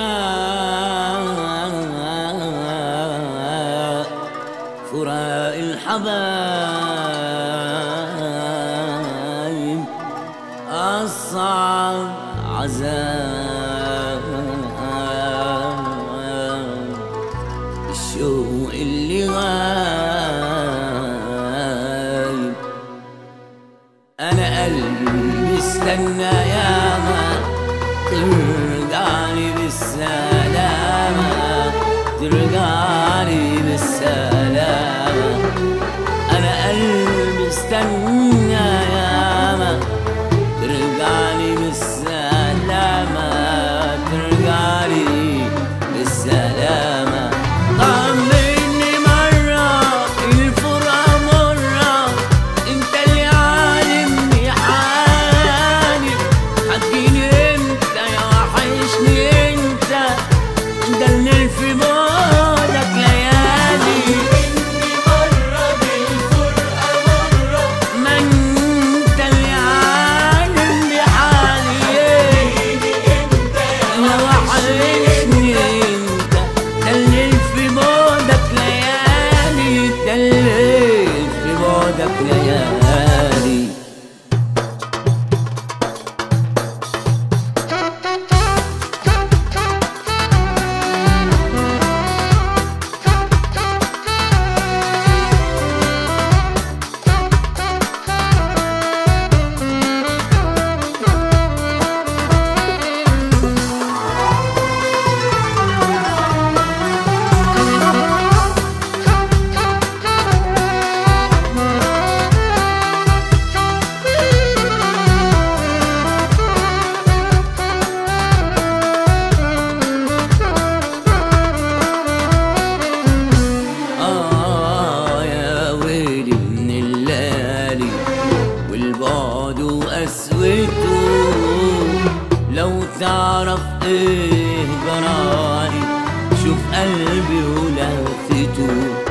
فراق الحبايب أصعب عذاب الشوق اللي غايب أنا قلبي استنى ياما ترجعلي بالسلامة ترجعلي بالسلامة أنا قلبي استنى ياما ترجعلي بالسلامة ترجعلي بالسلامة طمني مرة الفرقة مرة انت اللي عالمني حالي هتجيني امتى يا وحشني انت ده اللي في بعدك ليالي ما انت اللي عالمني حالي انا وحشني انت ده اللي في بعدك ليالي ده اللي في بعدك ليالي آه يا ويلي من الليالي والبعد وقسوته لو تعرف ايه جرالي شوف قلبي ولهفته